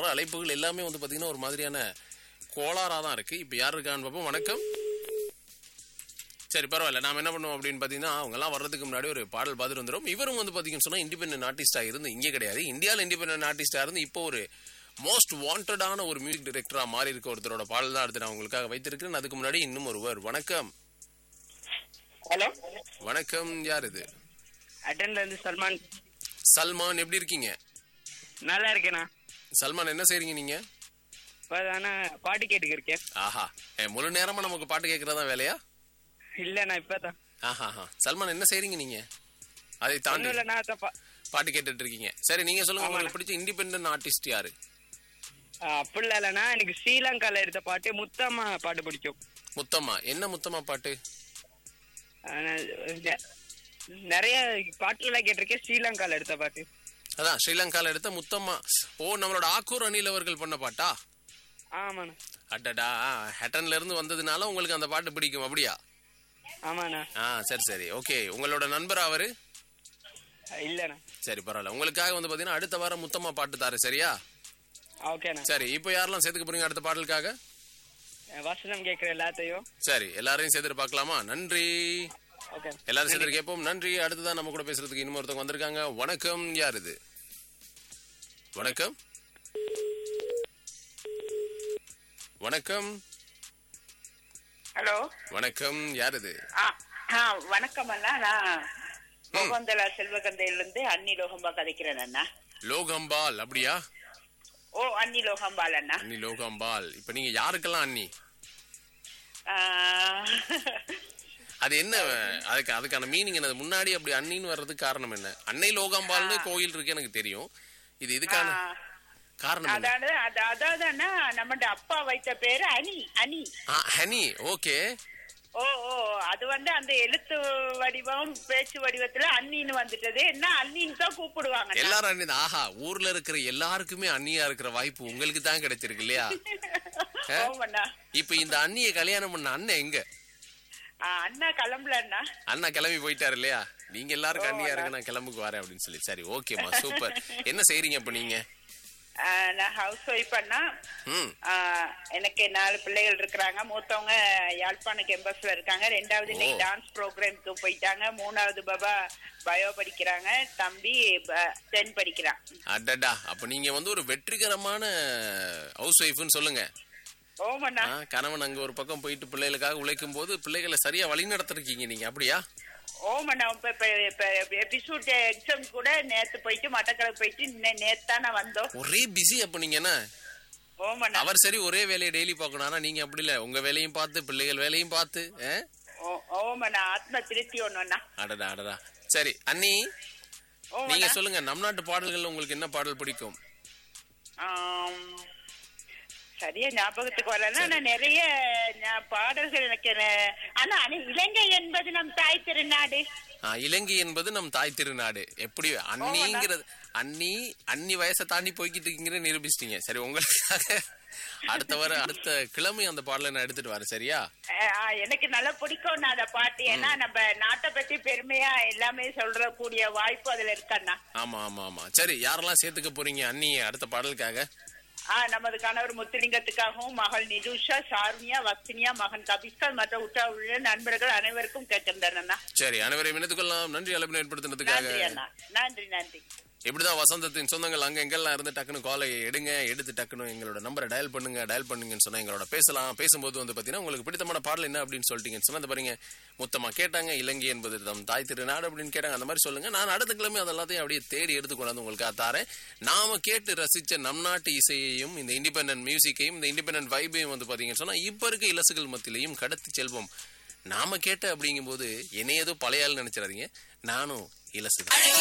அழைப்புகள் எல்லாமே வந்து பாத்தீங்கன்னா ஒரு மாதிரியான கோளாறா தான் இருக்கு இப்ப யார் இருக்கான்னு பார்ப்போம் வணக்கம் சரி பரவாயில்ல நாம என்ன பண்ணுவோம் அப்படின்னு பாத்தீங்கன்னா அவங்க எல்லாம் வர்றதுக்கு முன்னாடி ஒரு பாடல் பார்த்துட்டு வந்துடும் இவரும் வந்து பாத்தீங்கன்னு சொன்னா இண்டிபெண்டன்ட் ஆர்டிஸ்டா இருந்து இங்கே கிடையாது இந்தியாவில் இண்டிபெண்டன்ட் ஆர்டிஸ்டா இருந்து இப்போ ஒரு மோஸ்ட் வாண்டடான ஒரு மியூசிக் டைரக்டரா மாறி இருக்க ஒருத்தரோட பாடல் தான் அடுத்து நான் உங்களுக்காக வைத்திருக்கிறேன் அதுக்கு முன்னாடி இன்னும் ஒருவர் வணக்கம் ஹலோ வணக்கம் யார் இது அட்டன்ல இருந்து சல்மான் சல்மான் எப்படி இருக்கீங்க நல்லா இருக்கேண்ணா சல்மான் என்ன செய்றீங்க நீங்க இப்போ தானே பாட்டு கேட்டுக்கு இருக்கேன் ஆஹா ஏ, முழு நேரமா நமக்கு பாட்டு கேட்கறதா வேலையா இல்லைண்ணா இப்போ தான் ஆஹா சல்மான் என்ன செய்றீங்க நீங்க அதை தாண்டி ஒன்றும் இல்லைண்ணா அதான் பா- பாட்டு கேட்டுட்டு இருக்கீங்க சரி நீங்க சொல்லுங்க உங்களுக்கு பிடிச்ச இண்டிபெண்டன்ட் ஆர்டிஸ்ட் யாரு ஆ, அப்படிலாம் இல்லைண்ணா எனக்கு ஸ்ரீலங்கால எடுத்த பாட்டு முத்தம்மா பாட்டு பிடிக்கும் முத்தம்மா என்ன முத்தம்மா பாட்டு ஆனா, நெ- நிறைய பாட்டுலாம் கேட்டிருக்கேன் ஸ்ரீலங்கால எடுத்த பாட்டு அதான் ஸ்ரீலங்கால எடுத்த முத்தம்மா ஓ நம்மளோட ஆக்கூர் அணில் அவர்கள் பண்ண பாட்டா ஆமாண்ணா அடடா ஹெட்டன்ல இருந்து வந்ததுனால உங்களுக்கு அந்த பாட்டு பிடிக்கும் அப்படியா ஆமாண்ணா ஆ சரி சரி ஓகே உங்களோட நண்பர் அவரு இல்லைண்ணா சரி பரவாயில்ல உங்களுக்காக வந்து பாத்தீங்கன்னா அடுத்த வாரம் முத்தம்மா பாட்டு தாரு சரியா ஓகேண்ணா சரி இப்போ யாரெல்லாம் சேர்த்துக்க போறீங்க அடுத்த பாடலுக்காக வசனம் கேட்குற எல்லாத்தையும் சரி எல்லாரையும் சேர்த்துட்டு பார்க்கலாமா நன்றி ஓகே எல்லாரும் சேர்த்து கேட்போம் நன்றி அடுத்ததான் நம்ம கூட பேசுறதுக்கு இன்னொருத்தவங்க வந்திருக்காங்க வணக்கம் யார் இது வணக்கம் வணக்கம் ஹலோ வணக்கம் யார் இது ஆ ஆ வணக்கம் அண்ணா நான் முகந்தலா செல்வகந்தையிலிருந்து அன்னி லோகம்பா கதைக்கிறேன் அண்ணா லோகம்பால் அப்படியா ஓ அன்னி லோகம்பால் அண்ணா அண்ணி லோகம்பால் இப்ப நீங்க யாருக்கெல்லாம் அண்ணி ஆ, அது என்ன அதுக்கு அதுக்கான மீனிங் என்னது முன்னாடி அப்படி அண்ணின்னு வர்றதுக்கு காரணம் என்ன அன்னை லோகம்பால்னு கோயில் இருக்கு எனக்கு தெரியும் இது இதுக்கான ஆ, காரணம் என்ன அதாவது அது- அதாவது அண்ணா நம்மட அப்பா வைத்த பேரு அனி அனி ஆ, ஹனி ஓகே ஓ ஓ அது வந்து அந்த எழுத்து வடிவம் பேச்சு வடிவத்துல அண்ணின்னு வந்துட்டது என்ன அண்ணின்னு தான் கூப்பிடுவாங்க அண்ணா. எல்லாரும் அண்ணி தான். ஆஹா ஊர்ல இருக்கிற எல்லாருக்குமே அண்ணியா இருக்கிற வாய்ப்பு உங்களுக்கு தான் கிடைச்சிருக்கு இல்லையா ஆமாண்ணா இப்ப இந்த அண்ணிய கல்யாணம் பண்ண அண்ணன் எங்க ஆ, அண்ணா கிளம்பல அண்ணா அண்ணா கிளம்பி போயிட்டாரு இல்லையா நீங்க எல்லாருக்கும் அண்ணியா இருக்கு நான் கிளம்புக்கு வரேன் அப்படின்னு சொல்லி சரி ஓகேமா சூப்பர் என்ன செய்றீங்க இப்ப நீங்க ஆ, நான் ஹவுஸ் ஒய்ஃப் அண்ணா ம் ஆ, எனக்கு நாலு பிள்ளைகள் இருக்கிறாங்க மூத்தவங்க யாழ்ப்பாண கேம்பஸ்ல இருக்காங்க ரெண்டாவது இன்னைக்கு ஓ. டான்ஸ் ப்ரோக்ராம்க்கு போயிட்டாங்க மூணாவது பாபா பயோ படிக்கிறாங்க தம்பி டென் படிக்கிறான் அடடா அப்ப நீங்க வந்து ஒரு வெற்றிகரமான ஹவுஸ் ஒய்ஃப்னு சொல்லுங்க ஓமண்ணா ஆ, கணவன் அங்க ஒரு பக்கம் போயிட்டு பிள்ளைகளுக்காக உழைக்கும் போது பிள்ளைகளை சரியா வழி நடத்திருக்கீங்க நீங்க அப்படியா ஓமண்ணா இப்ப இப்ப எபிசோட் எக்ஸாம் கூட நேத்து போயிட்டு மட்டக்களப்பு போயிட்டு இன்ன- நேத்து தானே வந்தோம் ஒரே பிஸி அப்ப நீங்க என்ன ஓமண்ணா அவர் சரி ஒரே வேலையை டெய்லி பார்க்கணும் ஆனா நீங்க அப்படி இல்ல உங்க வேலையும் பார்த்து பிள்ளைகள் வேலையும் பார்த்து ஆ? ஓ- ஓமண்ணா ஆத்ம திருப்தி ஒண்ணுண்ணா அடடா அடடா சரி அண்ணி நீங்க ஓமண்ணா சொல்லுங்க நம் நாட்டு பாடல்கள் உங்களுக்கு என்ன பாடல் பிடிக்கும் ஆம், சரியா ஞாபகத்துக்கு வரல ஆனா நிறைய ஞா- பாடல்கள் எனக்கு நெ- ஆனா ஆனா இலங்கை என்பது நம் தாய் திருநாடு ஆ, இலங்கை என்பது நம் தாய் திருநாடு எப்படி அண்ணிங்கிறது அண்ணி அண்ணி வயசை தாண்டி போய்கிட்டு இருக்கீங்கன்னு நிரூபிச்சிட்டீங்க சரி உங்களுக்காக அடுத்த வர அடுத்த கிழமை அந்த பாடலை நான் எடுத்துட்டு வரேன் சரியா அஹ், அஹ், எனக்கு நல்லா பிடிக்கும் நான் அந்த பாட்டு ஏன்னா நம்ம நாட்டை பத்தி பெருமையா எல்லாமே சொல்ற கூடிய வாய்ப்பு அதுல இருக்கண்ணா ஆமா ஆமா ஆமா சரி யாரெல்லாம் சேர்த்துக்க போறீங்க அண்ணி அடுத்த பாடலுக்காக ஆஹ் நமது கணவர் முத்துலிங்கத்துக்காகவும் மகள் நிதுஷா சாருமியா வக்சினியா மகன் கபிஸ்கர் மற்ற உற்ற உள்ள நண்பர்கள் அனைவருக்கும் கேட்டிருந்தேன் அண்ணா சரி அனைவரையும் இணைத்துக் கொள்ளலாம் நன்றி அழைப்பு ஏற்படுத்தினதுக்காக நன்றி அண்ணா நன்றி நன்றி இப்படிதான் வசந்தத்தின் சொந்தங்கள் அங்க எங்கெல்லாம் இருந்து டக்குனு காலை எடுங்க எடுத்து டக்குனு எங்களோட நம்பரை டயல் பண்ணுங்க டயல் பண்ணுங்கன்னு சொன்னா எங்களோட பேசலாம் பேசும்போது வந்து பாத்தீங்கன்னா உங்களுக்கு பிடித்தமான பாடல் என்ன அப்படின்னு சொல்லிட்டீங்கன்னு சொன்னா இந்த பாருங்க மொத்தமா கேட்டாங்க இலங்கை என்பது தம் தாய் திருநாடு அப்படின்னு கேட்டாங்க அந்த மாதிரி சொல்லுங்க நான் அடுத்த கிழமை அது எல்லாத்தையும் அப்படியே தேடி எடுத்துக்கொண்டாந்து உங்களுக்கு தாரேன் நாம கேட்டு ரசிச்ச நம் நாட்டு இசையையும் இந்த இண்டிபெண்டன்ட் மியூசிக்கையும் இந்த இண்டிபெண்டன்ட் வைபையும் வந்து பாத்தீங்கன்னு சொன்னா இப்ப இருக்க இலசுகள் மத்தியிலையும் கடத்தி செல்வோம் நாம கேட்ட அப்படிங்கும்போது என்னைய ஏதோ பழைய ஆள் நினைச்சிடாதீங்க நானும் இலசுதான்